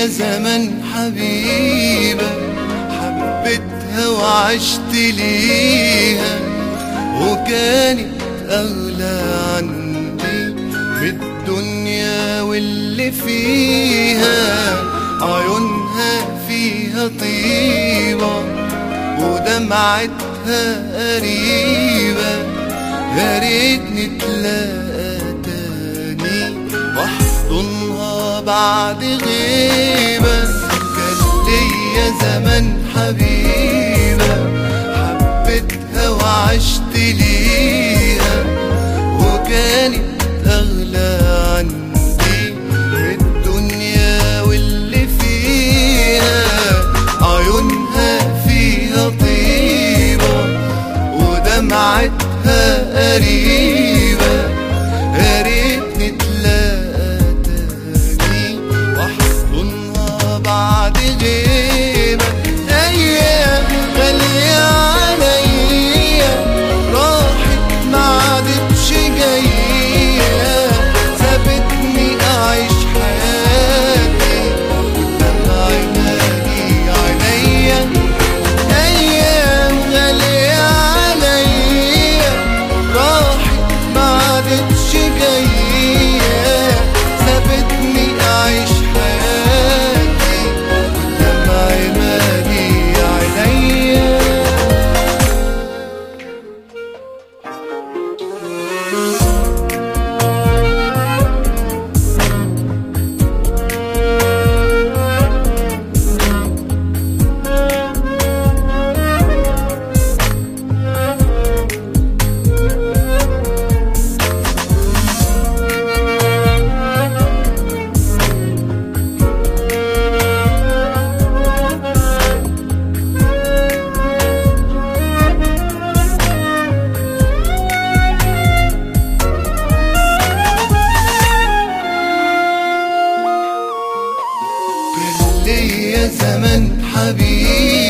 ليا زمن حبيبة حبيتها وعشت ليها وكانت أغلى عندي في الدنيا واللي فيها عيونها فيها طيبة ودمعتها قريبة يا ريت نتلاقى تاني واحضنها بعد غيبة كان ليا زمن حبيبة حبيتها وعشت ليها وكانت أغلى عندي في الدنيا واللي فيها عيونها فيها طيبة ودمعتها قريبة يا ريت نتلاقى تاني واحضنها بعد غيبة أيام غالية عليا راحت ما عادتش جاية سابتني أعيش حياتي ودمع مالي عينيا أيام غالية عليا راحت ما عادتش جاية سابتني أعيش حياتي ودمع مالي عينيا كان ليا زمن حبيب